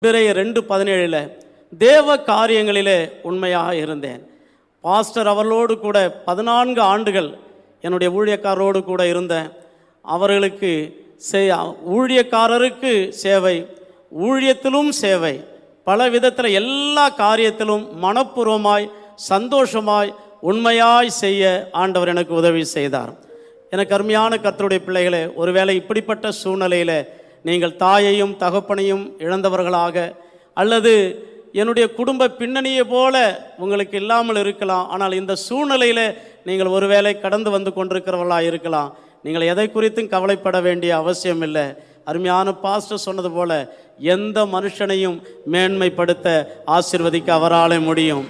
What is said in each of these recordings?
பிறைய ரெண்டு பதினேழில் தேவ காரியங்களிலே உண்மையாக இருந்தேன் பாஸ்டர் அவர்களோடு கூட பதினான்கு ஆண்டுகள் என்னுடைய ஊழியக்காரரோடு கூட இருந்தேன் அவர்களுக்கு செய் ஊழியக்காரருக்கு சேவை ஊழியத்திலும் சேவை பல விதத்தில் எல்லா காரியத்திலும் மனப்பூர்வமாய் சந்தோஷமாய் உண்மையாய் செய்ய ஆண்டவர் எனக்கு உதவி செய்தார் எனக்கு அருமையான கர்த்தருடைய பிள்ளைகளே ஒருவேளை இப்படிப்பட்ட சூழ்நிலையில் நீங்கள் தாயையும் தகப்பனையும் இழந்தவர்களாக அல்லது என்னுடைய குடும்ப பின்னணியை போல உங்களுக்கு இல்லாமல் இருக்கலாம் ஆனால் இந்த சூழ்நிலையில் நீங்கள் ஒருவேளை கடந்து வந்து கொண்டிருக்கிறவர்களாக இருக்கலாம் நீங்கள் எதை குறித்தும் கவலைப்பட வேண்டிய அவசியம் இல்லை அருமையான பாஸ்டர் சொன்னது போல எந்த மனுஷனையும் மேன்மைப்படுத்த ஆசிர்வதிக்க அவராலே முடியும்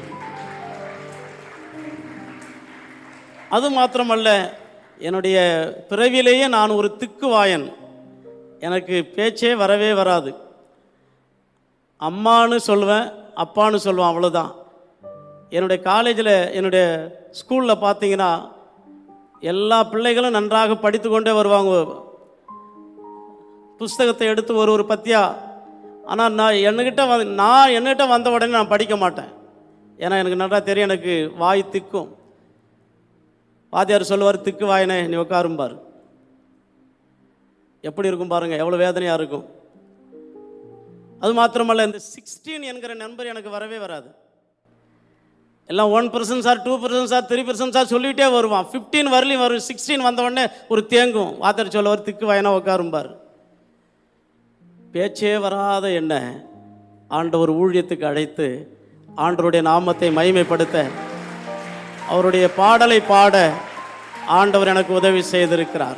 அது மாத்திரமல்ல என்னுடைய பிறவிலேயே நான் ஒரு திக்குவாயன் எனக்கு பேச்சே வரவே வராது அம்மான்னு சொல்லுவேன் அப்பான்னு சொல்லுவேன் அவ்வளோதான் என்னுடைய காலேஜில் என்னுடைய ஸ்கூலில் பார்த்தீங்கன்னா எல்லா பிள்ளைகளும் நன்றாக படித்து கொண்டே வருவாங்க புஸ்தகத்தை எடுத்து ஒரு ஒரு பத்தியா ஆனால் நான் என்கிட்ட வந்து நான் என்கிட்ட வந்த உடனே நான் படிக்க மாட்டேன் ஏன்னா எனக்கு நல்லா தெரியும் எனக்கு வாய் திக்கும் வாத்தியார் சொல்லுவார் திக்கு வாயனே நீ உட்காரும்பார் எப்படி இருக்கும் பாருங்க எவ்வளோ வேதனையாக இருக்கும் அது மாத்திரமல்ல இந்த சிக்ஸ்டீன் என்கிற நண்பர் எனக்கு வரவே வராது எல்லாம் one percent sir two percent sir three percent sir சொல்லிகிட்டே வருவான் ஃபிஃப்டீன் வரலையும் வரும் சிக்ஸ்டீன் வந்த உடனே ஒரு தேங்கும் வாத்தியார் சொல்லுவார் திக்கு வாயனா உட்காரும்பார் பேச்சே வராத என்ன ஆண்டவர் ஊழியத்துக்கு அழைத்து ஆண்டவருடைய நாமத்தை மகிமைப்படுத்த அவருடைய பாடலை பாட ஆண்டவர் எனக்கு உதவி செய்திருக்கிறார்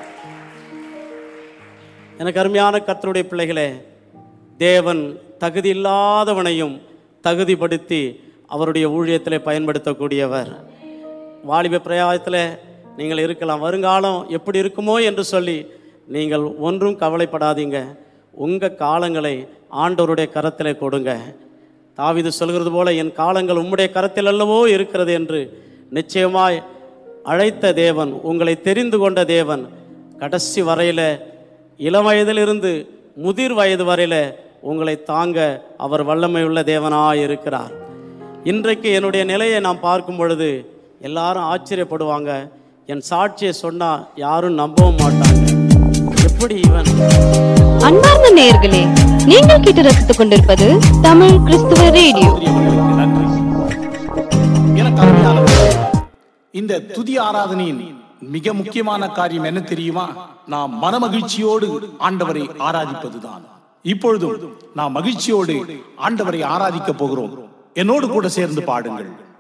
எனக்கு அருமையான கர்த்தருடைய பிள்ளைகளே தேவன் தகுதி இல்லாதவனையும் தகுதிப்படுத்தி அவருடைய ஊழியத்திலே பயன்படுத்தக்கூடியவர் வாலிப பிரயாயத்தில் நீங்கள் இருக்கலாம் வருங்காலம் எப்படி இருக்குமோ என்று சொல்லி நீங்கள் ஒன்றும் கவலைப்படாதீங்க உங்கள் காலங்களை ஆண்டவருடைய கரத்திலே கொடுங்க தாவிது சொல்கிறது போல என் காலங்கள் உம்முடைய கரத்தில் அல்லவோ இருக்கிறது என்று நிச்சயமாய் அழைத்த தேவன் உங்களை தெரிந்து கொண்ட தேவன் கடைசி வரையில் இளம் வயதிலிருந்து முதிர் வயது வரையில் உங்களை தாங்க அவர் வல்லமையுள்ள தேவனாய் இருக்கிறார் இன்றைக்கு என்னுடைய நிலையை நான் பார்க்கும் பொழுது எல்லாரும் ஆச்சரியப்படுவாங்க என் சாட்சியை சொன்னால் யாரும் நம்பவும் மாட்டாங்க எப்படி இவன் அன்பார்ந்த நேயர்களே நீங்கள் கேட்டு ரசித்துக் கொண்டிருப்பது தமிழ் கிறிஸ்துவ ரேடியோ அவர்களுக்கு நன்றி எனக்கு அருமையானவர்களே, இந்த துதி ஆராதனையின் மிக முக்கியமான காரியம் என்ன தெரியுமா நாம் மனமகிழ்ச்சியோடு ஆண்டவரை ஆராதிப்பதுதான் இப்பொழுதும் நாம் மகிழ்ச்சியோடு ஆண்டவரை ஆராதிக்க போகிறோம் என்னோடு கூட சேர்ந்து பாடுங்கள்